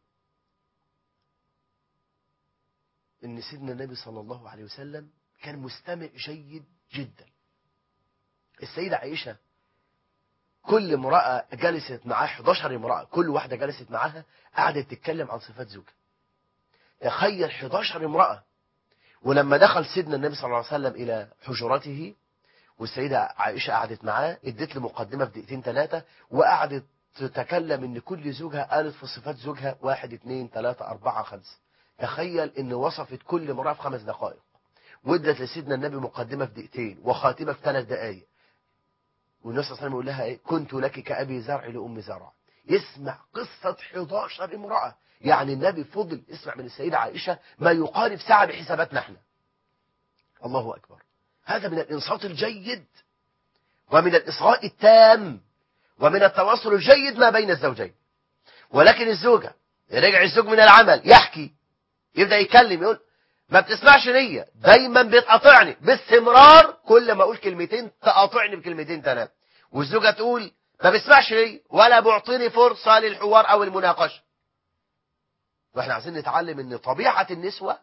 Speaker 1: إن سيدنا النبي صلى الله عليه وسلم كان مستمع جيد جدا السيدة عائشة كل امرأة جلست معاه 11 امرأة كل واحدة جلست معاها قعدت تتكلم عن صفات زوجها تخيل 11 امرأة ولما دخل سيدنا النبي صلى الله عليه وسلم إلى حجرته والسيدة عائشة قعدت معاه ادت له مقدمة في دقيقتين ثلاثة وقعدت تتكلم ان كل زوجها قالت في صفات زوجها واحد اثنين ثلاثة أربعة خمسة تخيل ان وصفت كل امرأة في خمس دقائق وادت لسيدنا النبي مقدمة في دقيقتين وخاتمة في ثلاث دقائق والنبي صلى الله عليه وسلم يقول لها ايه كنت لك كأبي زرع لأم زرع يسمع قصة 11 امرأة يعني النبي فضل يسمع من السيدة عائشة ما يقارب ساعة بحساباتنا احنا الله أكبر هذا من الإنصات الجيد ومن الإصغاء التام ومن التواصل الجيد ما بين الزوجين ولكن الزوجة يرجع الزوج من العمل يحكي يبدأ يتكلم يقول ما بتسمعش ليا دايما بتقاطعني باستمرار كل ما اقول كلمتين تقاطعني بكلمتين تمام والزوجه تقول ما بيسمعش ليا ولا بيعطيني فرصه للحوار او المناقشه واحنا عايزين نتعلم ان طبيعه النسوه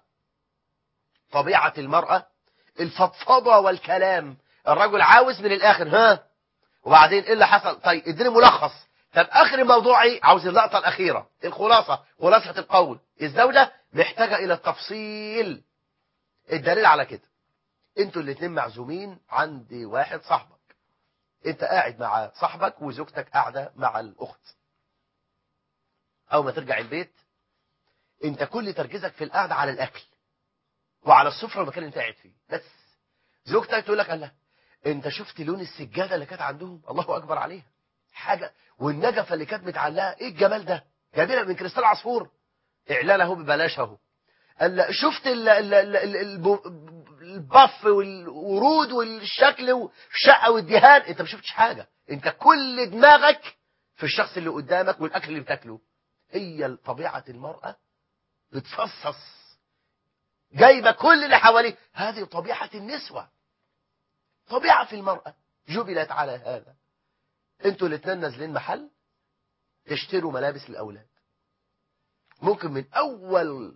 Speaker 1: طبيعه المراه الفضفضه والكلام الرجل عاوز من الاخر ها وبعدين ايه اللي حصل طيب اديني ملخص طب اخر الموضوع ايه عاوز اللقطه الاخيره الخلاصه خلاصه القول الزوجه محتاجه الى التفصيل الدليل على كده انتوا الاثنين معزومين عند واحد صاحبك انت قاعد مع صاحبك وزوجتك قاعده مع الاخت اول ما ترجع البيت انت كل تركيزك في القعده على الاكل وعلى السفره والمكان اللي انت قاعد فيه بس زوجتك تقول لك الله انت شفت لون السجاده اللي كانت عندهم الله اكبر عليها حاجه والنجفه اللي كانت متعلقه ايه الجمال ده جايبينها من كريستال عصفور اعلان اهو ببلاش اهو قال شفت ال ال ال ال الب- البف والورود والشكل والشقه والدهان انت ما شفتش حاجه انت كل دماغك في الشخص اللي قدامك والاكل اللي بتاكله هي طبيعه المراه بتفصص جايبه كل اللي حواليه هذه طبيعه النسوه طبيعه في المراه جبلت على هذا انتوا الاثنين نازلين محل تشتروا ملابس للاولاد ممكن من اول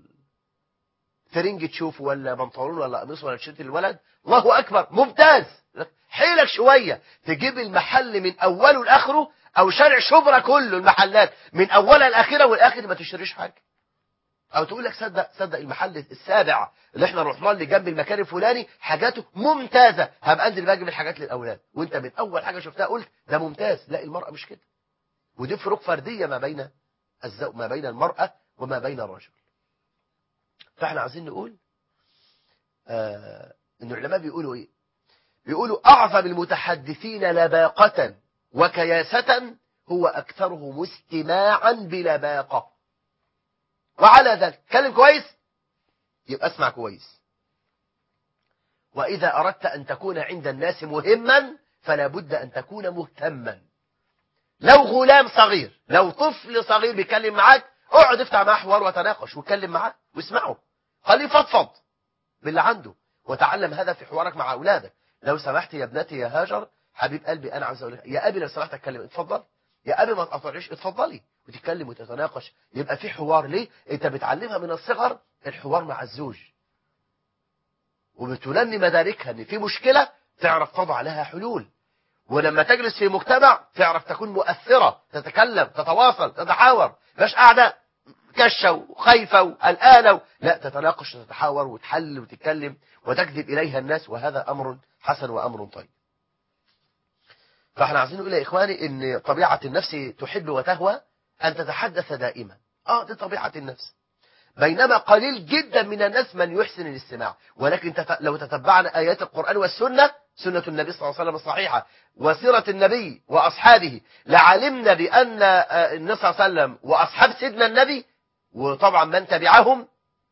Speaker 1: ترنج تشوفه ولا بنطلون ولا قميص ولا تيشيرت للولد الله اكبر ممتاز حيلك شويه تجيب المحل من اوله لاخره او شارع شبرا كله المحلات من اولها لاخرها والاخر ما تشتريش حاجه او تقول لك صدق صدق المحل السابع اللي احنا رحنا اللي جنب المكان الفلاني حاجاته ممتازه هبقى انزل بجيب الحاجات للاولاد وانت من اول حاجه شفتها قلت ده ممتاز لا المراه مش كده ودي فروق فرديه ما بين الزو... ما بين المراه وما بين الرجل فاحنا عايزين نقول آه ان العلماء بيقولوا ايه بيقولوا اعظم المتحدثين لباقة وكياسة هو اكثرهم استماعا بلباقة وعلى ذلك كلم كويس يبقى اسمع كويس واذا اردت ان تكون عند الناس مهما فلا بد ان تكون مهتما لو غلام صغير لو طفل صغير بيتكلم معاك اقعد افتح معاه حوار وتناقش واتكلم معاه واسمعه خليه يفضفض باللي عنده وتعلم هذا في حوارك مع اولادك لو سمحت يا ابنتي يا هاجر حبيب قلبي انا عاوز اقول لك يا ابي لو سمحت اتكلم اتفضل يا ابي ما تقطعيش اتفضلي وتتكلم وتتناقش يبقى في حوار ليه انت بتعلمها من الصغر الحوار مع الزوج وبتنمي مداركها ان في مشكله تعرف تضع لها حلول ولما تجلس في مجتمع تعرف تكون مؤثرة تتكلم تتواصل تتحاور مش قاعدة كشة وخايفة وقلقانة لا تتناقش وتتحاور وتحل وتتكلم وتجذب إليها الناس وهذا أمر حسن وأمر طيب فاحنا عايزين نقول يا إخواني إن طبيعة النفس تحب وتهوى أن تتحدث دائما آه دي طبيعة النفس بينما قليل جدا من الناس من يحسن الاستماع ولكن تف... لو تتبعنا آيات القرآن والسنة سنة النبي صلى الله عليه وسلم الصحيحة وسيرة النبي وأصحابه لعلمنا بأن آه، النبي صلى الله عليه وسلم وأصحاب سيدنا النبي وطبعا من تبعهم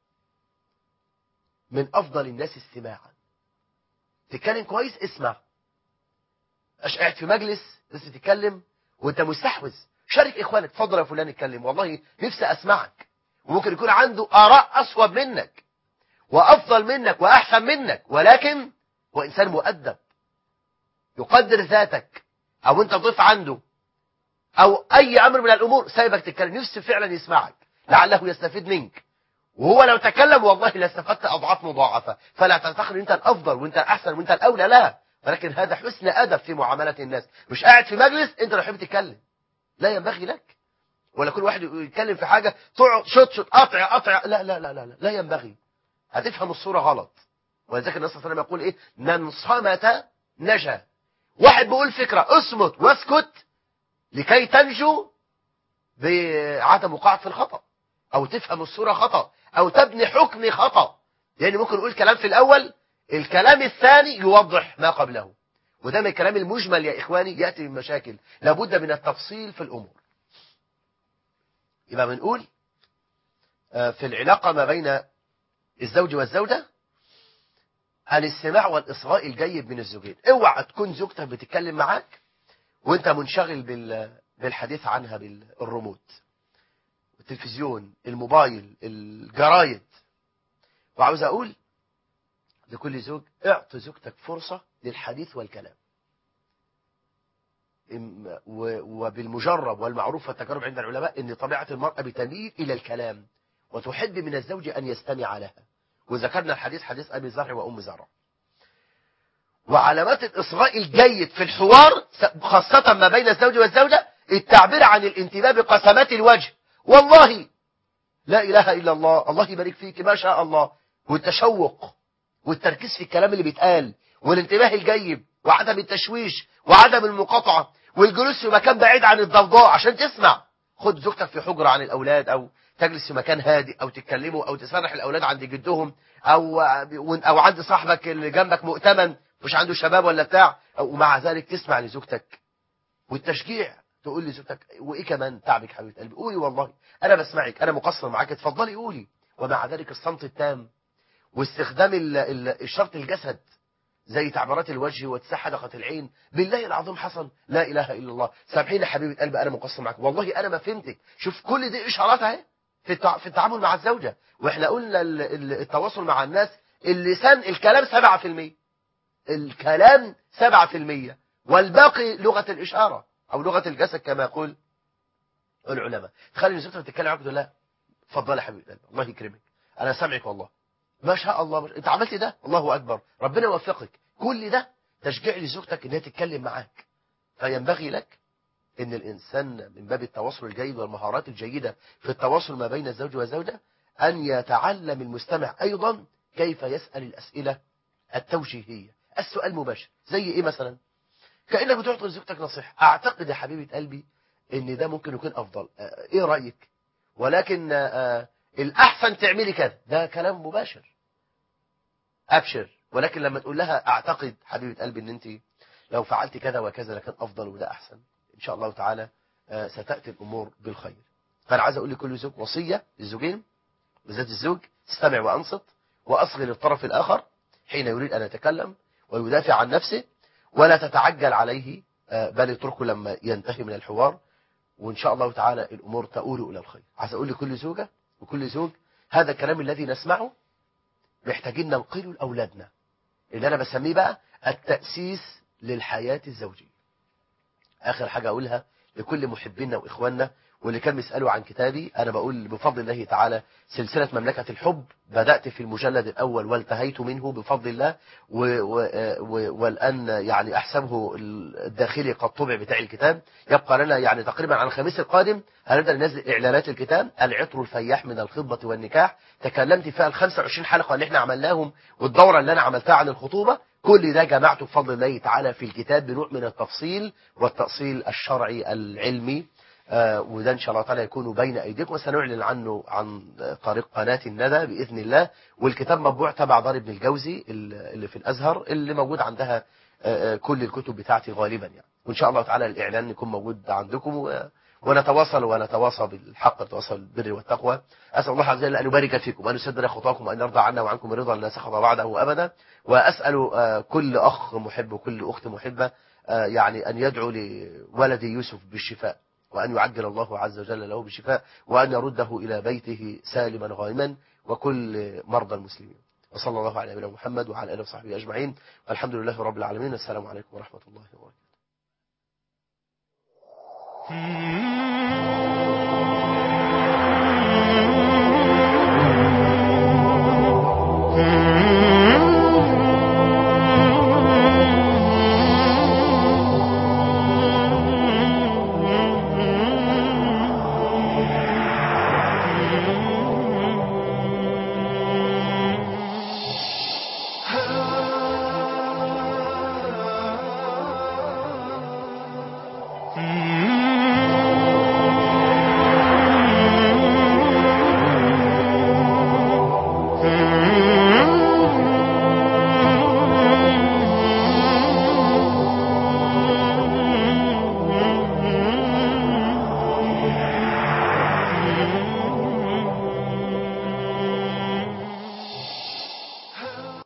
Speaker 1: من أفضل الناس استماعا تتكلم كويس اسمع أش قاعد في مجلس بس تتكلم وانت مستحوذ شارك إخوانك اتفضل يا فلان اتكلم والله نفسي أسمعك وممكن يكون عنده آراء أصوب منك وأفضل منك وأحسن منك ولكن هو إنسان مؤدب يقدر ذاتك أو أنت ضيف عنده أو أي أمر من الأمور سايبك تتكلم نفسه فعلا يسمعك لعله يستفيد منك وهو لو تكلم والله لاستفدت أضعاف مضاعفة فلا تعتقد أنت الأفضل وأنت الأحسن وأنت الأولى لا ولكن هذا حسن أدب في معاملة الناس مش قاعد في مجلس أنت لو حابب تتكلم لا ينبغي لك ولا كل واحد يتكلم في حاجة تقعد شط شط قطع قطع لا لا لا لا لا, لا ينبغي هتفهم الصورة غلط ولذلك النبي صلى الله عليه وسلم يقول ايه من صمت نجا واحد بيقول فكرة اصمت واسكت لكي تنجو بعدم وقعك في الخطأ او تفهم الصورة خطأ او تبني حكم خطأ يعني ممكن نقول كلام في الاول الكلام الثاني يوضح ما قبله وده من الكلام المجمل يا اخواني يأتي من مشاكل لابد من التفصيل في الامور يبقى بنقول آه، في العلاقة ما بين الزوج والزوجة الاستماع والإصغاء الجيد من الزوجين اوعى تكون زوجتك بتتكلم معاك وانت منشغل بال- بالحديث عنها بالريموت التلفزيون الموبايل الجرايد وعاوز اقول لكل زوج اعط زوجتك فرصة للحديث والكلام إم- و- وبالمجرب والمعروف والتجارب عند العلماء ان طبيعة المرأة بتميل الى الكلام وتحب من الزوج ان يستمع لها وذكرنا الحديث حديث ابي زرع وام زرع وعلامات الاصغاء الجيد في الحوار خاصة ما بين الزوج والزوجة التعبير عن الانتباه بقسمات الوجه والله لا اله الا الله الله يبارك فيك ما شاء الله والتشوق والتركيز في الكلام اللي بيتقال والانتباه الجيد وعدم التشويش وعدم المقاطعة والجلوس في مكان بعيد عن الضوضاء عشان تسمع خد زوجتك في حجرة عن الأولاد أو تجلس في مكان هادئ أو تتكلموا أو تسرح الأولاد عند جدهم أو أو عند صاحبك اللي جنبك مؤتمن مش عنده شباب ولا بتاع ومع ذلك تسمع لزوجتك والتشجيع تقول لزوجتك وايه كمان تعبك حبيبه قلبي قولي والله انا بسمعك انا مقصر معاك اتفضلي قولي ومع ذلك الصمت التام واستخدام ال- ال- الشرط الجسد زي تعبيرات الوجه وتسحدقة العين بالله العظيم حصل لا إله إلا الله سامحيني يا حبيبة قلبي أنا مقصر معك والله أنا ما فهمتك شوف كل دي إشارات أهي في التع- في التعامل مع الزوجة وإحنا قلنا ال- ال- التواصل مع الناس اللسان الكلام 7% الكلام 7% والباقي لغة الإشارة أو لغة الجسد كما يقول العلماء تخلي زوجتك تتكلم معاك تقول لا اتفضل يا حبيبي قلبي، الله يكرمك أنا سامعك والله ما شاء الله ما شاء- انت عملت ده الله اكبر ربنا يوفقك كل ده تشجيع لزوجتك انها تتكلم معاك فينبغي لك ان الانسان من باب التواصل الجيد والمهارات الجيدة في التواصل ما بين الزوج والزوجة ان يتعلم المستمع ايضا كيف يسأل الاسئلة التوجيهية السؤال مباشر زي ايه مثلا كأنك بتعطي لزوجتك نصيحة اعتقد يا حبيبة قلبي ان ده ممكن يكون افضل آه، ايه رأيك ولكن آه، آه، الاحسن تعملي كذا ده كلام مباشر ابشر ولكن لما تقول لها اعتقد حبيبه قلبي ان انت لو فعلت كذا وكذا لكان افضل وده احسن ان شاء الله تعالى آه، ستاتي الامور بالخير فانا عايز اقول لكل زوج وصيه للزوجين بالذات الزوج استمع وانصت واصغي للطرف الاخر حين يريد ان يتكلم ويدافع عن نفسه ولا تتعجل عليه آه، بل اتركه لما ينتهي من الحوار وان شاء الله تعالى الامور تؤول الى الخير عايز اقول لكل زوجه وكل زوج هذا الكلام الذي نسمعه محتاجين ننقله لأولادنا اللي أنا بسميه بقى التأسيس للحياة الزوجية آخر حاجة أقولها لكل محبينا وإخواننا واللي كان بيسألوا عن كتابي أنا بقول بفضل الله تعالى سلسلة مملكة الحب بدأت في المجلد الأول وانتهيت منه بفضل الله و و و والآن يعني أحسبه الداخلي قد طبع بتاع الكتاب يبقى لنا يعني تقريبا على الخميس القادم هنبدأ ننزل إعلانات الكتاب العطر الفياح من الخطبة والنكاح تكلمت فيها ال 25 حلقة اللي احنا عملناهم والدورة اللي أنا عملتها عن الخطوبة كل ده جمعته بفضل الله تعالى في الكتاب بنوع من التفصيل والتأصيل الشرعي العلمي آه، وده ان شاء الله تعالى يكون بين ايديكم وسنعلن عنه عن طريق قناة الندى باذن الله والكتاب مطبوع تبع دار ابن الجوزي اللي في الازهر اللي موجود عندها آه، آه، كل الكتب بتاعتي غالبا يعني وان شاء الله تعالى الاعلان يكون موجود عندكم و- ونتواصل ونتواصى بالحق نتواصل بالبر والتقوى اسال الله عز وجل ان يبارك فيكم وان يسدد خطاكم وان يرضى عنا وعنكم رضا لا سخط بعده ابدا واسال آه، كل اخ محب وكل اخت محبه آه، يعني ان يدعو لولدي يوسف بالشفاء وأن يعجل الله عز وجل له بالشفاء وأن يرده إلى بيته سالما غانما وكل مرضى المسلمين وصلى الله على نبينا محمد وعلى آله وصحبه أجمعين والحمد لله رب العالمين السلام عليكم ورحمة الله وبركاته
Speaker 2: Hmm.